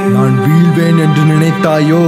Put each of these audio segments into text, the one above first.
நான் வீழ்வேன் என்று நினைத்தாயோ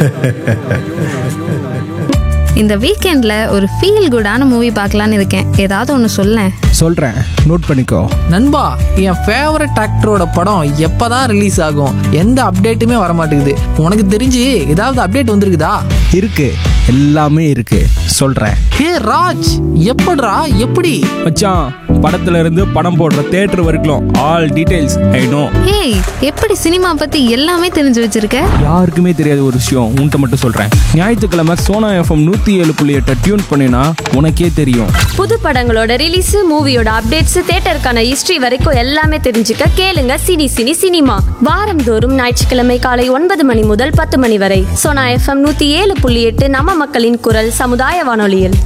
இந்த வீக்கெண்ட்ல ஒரு ஃபீல் குடான மூவி பார்க்கலான்னு இருக்கேன் ஏதாவது ஒன்று சொல்லேன் சொல்கிறேன் நோட் பண்ணிக்கோ நண்பா என் ஃபேவரட் ஆக்டரோட படம் எப்பதான் ரிலீஸ் ஆகும் எந்த அப்டேட்டுமே வர மாட்டேங்குது உனக்கு தெரிஞ்சு ஏதாவது அப்டேட் வந்திருக்குதா இருக்கு எல்லாமே இருக்கு சொல்கிறேன் ஹே ராஜ் எப்படிடா எப்படி மச்சான் படத்துல இருந்து படம் போடுற தேட்டர் வரைக்கும் ஆல் டீடைல்ஸ் ஐ நோ ஏய் எப்படி சினிமா பத்தி எல்லாமே தெரிஞ்சு வச்சிருக்க யாருக்குமே தெரியாத ஒரு விஷயம் உன்கிட்ட மட்டும் சொல்கிறேன் ஞாயிற்றுக்கிழமை சோனா எஃப்எம் நூற்றி ஏழு புள்ளி எட்டை டியூன் பண்ணினா உனக்கே தெரியும் புது படங்களோட ரிலீஸ் மூவியோட அப்டேட்ஸ் தியேட்டருக்கான ஹிஸ்டரி வரைக்கும் எல்லாமே தெரிஞ்சுக்க கேளுங்க சினி சினி சினிமா வாரந்தோறும் ஞாயிற்றுக்கிழமை காலை ஒன்பது மணி முதல் பத்து மணி வரை சோனா எஃப்எம் நூத்தி ஏழு புள்ளி எட்டு நம்ம மக்களின் குரல் சமுதாய வானொலியில்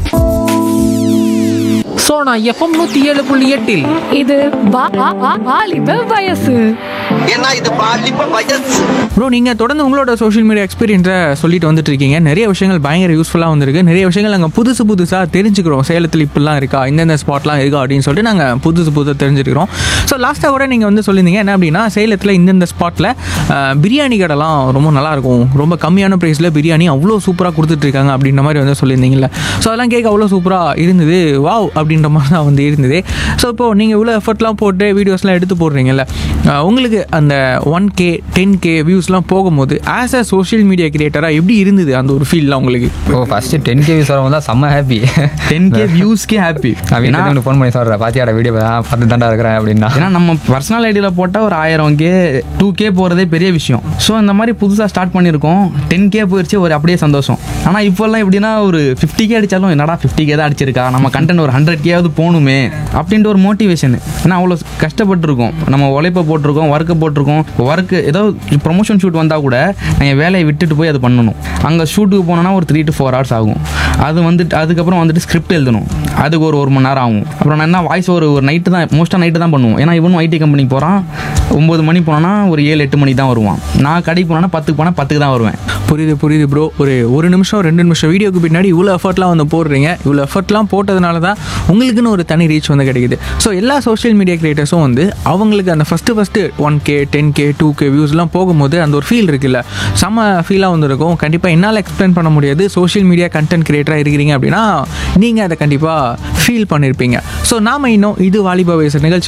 ஸோ நான் எஃப்எம் நூற்றி ஏழு புள்ளி எட்டில் இது வா- வா- வா- வாலிப வயசு ஏன்னா இது பாலிப்ப வயசு ப்ரோ நீங்கள் தொடர்ந்து உங்களோட சோஷியல் மீடியா எக்ஸ்பீரியன்ஸை சொல்லிட்டு வந்துட்டு இருக்கீங்க நிறைய விஷயங்கள் பயங்கர யூஸ்ஃபுல்லாக வந்திருக்கு நிறைய விஷயங்கள் நாங்கள் புதுசு புதுசாக தெரிஞ்சுக்கிறோம் சேலத்தில் இப்படிலாம் இருக்கா இந்தந்த ஸ்பாட்லாம் இருக்கா அப்படின்னு சொல்லிட்டு நாங்கள் புதுசு புதுசாக தெரிஞ்சுக்கிறோம் ஸோ லாஸ்ட்டாக கூட நீங்கள் வந்து சொல்லியிருந்தீங்க என்ன அப்படின்னா சேலத்தில் இந்தந்த ஸ்பாட்டில் பிரியாணி கடைலாம் ரொம்ப நல்லாயிருக்கும் ரொம்ப கம்மியான ப்ரைஸில் பிரியாணி அவ்வளோ சூப்பராக கொடுத்துட்ருக்காங்க அப்படின்ற மாதிரி வந்து சொல்லியிருந்தீங்கல்ல ஸோ அதெல்லாம் கேட்க அவ்வளோ சூப்பராக இருந்தது வாவ் அப்படின்ற மாதிரி தான் வந்து இருந்தது ஸோ இப்போது நீங்கள் இவ்வளோ எஃபர்ட்லாம் போட்டு வீடியோஸ்லாம் எடுத்து போடுறீங்கல்ல அஹ் உங்களுக்கு அந்த ஒன் கே டென் கே வியூஸ்லாம் போகும்போது ஆஸ் அ சோஷியல் மீடியா கிரியேட்டராக எப்படி இருந்தது அந்த ஒரு ஃபீல்லாம் உங்களுக்கு ஓ ஃபர்ஸ்ட் டென் கே வியூஸ் வரும்போது தான் செம்ம ஹாப்பி டென் கே வியூஸ்க்கே ஹாப்பி வீட்டில் உங்களுக்கு ஃபோன் பண்ணி சொல்கிறேன் பாத்தியாட வீடியோ பார்த்து தாண்டா இருக்கிறேன் அப்படின்னா ஏன்னா நம்ம பர்சனல் ஐடியில் போட்டால் ஒரு ஆயிரம் கே டூ கே போகிறதே பெரிய விஷயம் ஸோ இந்த மாதிரி புதுசாக ஸ்டார்ட் பண்ணியிருக்கோம் டென் கே போயிடுச்சு ஒரு அப்படியே சந்தோஷம் ஆனால் இப்போல்லாம் எப்படின்னா ஒரு ஃபிஃப்டி கே அடித்தாலும் என்னடா ஃபிஃப்டி கே தான் அடிச்சிருக்கா நம்ம கண்டென்ட் ஒரு ஹண்ட்ரட் கேவது போகணுமே அப்படின்ட்டு ஒரு மோட்டிவேஷன் ஏன்னா அவ்வளோ கஷ்டப்பட்டிருக்கோம் நம்ம உழைப்பை போட்டிருக்கோம் ஒர்க்கை போட்டிருக்கோம் ஒர்க்கு ஏதோ ப்ரொமோஷன் ஷூட் வந்தால் கூட நீங்கள் வேலையை விட்டுட்டு போய் அதை பண்ணணும் அங்கே ஷூட்டுக்கு போனோன்னா ஒரு த்ரீ டு ஃபோர் ஹவர்ஸ் ஆகும் அது வந்துட்டு அதுக்கப்புறம் வந்துட்டு ஸ்கிரிப்ட் எழுதணும் அதுக்கு ஒரு ஒரு மணி நேரம் ஆகும் அப்புறம் நான் என்ன வாய்ஸ் ஒரு ஒரு நைட்டு தான் மோஸ்ட்டாக நைட்டு தான் பண்ணுவோம் ஏன்னா இவனும் ஐடி கம்பெனிக்கு போகிறான் ஒம்பது மணி போனோன்னா ஒரு ஏழு எட்டு மணிக்கு தான் வருவான் நான் கடைக்கு போனோன்னா பத்துக்கு போனால் பத்துக்கு தான் வருவேன் புரியுது புரியுது ப்ரோ ஒரு ஒரு நிமிஷம் ரெண்டு நிமிஷம் வீடியோக்கு பின்னாடி இவ்வளோ எஃபர்ட்லாம் வந்து போடுறீங்க இவ்வளோ எஃபர்ட்லாம் போட்டதுனால தான் உங்களுக்குன்னு ஒரு தனி ரீச் வந்து கிடைக்குது ஸோ எல்லா சோஷியல் மீடியா கிரியேட்டர்ஸும் வந்து அவங்களுக்கு அந்த first first one K ten K two K வியூஸ்லாம் போகும்போது அந்த ஒரு ஃபீல் இருக்குல்ல செம்ம ஃபீலாக வந்து இருக்கும் கண்டிப்பாக என்னால் எக்ஸ்பிளைன் பண்ண முடியாது சோஷியல் மீடியா கண்டென்ட் கிரியேட்டராக இருக்கிறீங்க அப்படின்னா நீங்கள் அதை கண்டிப்பாக ஃபீல் பண்ணியிருப்பீங்க ஸோ நாம இன்னும் இது வாலிபா வயசு நிகழ்ச்சி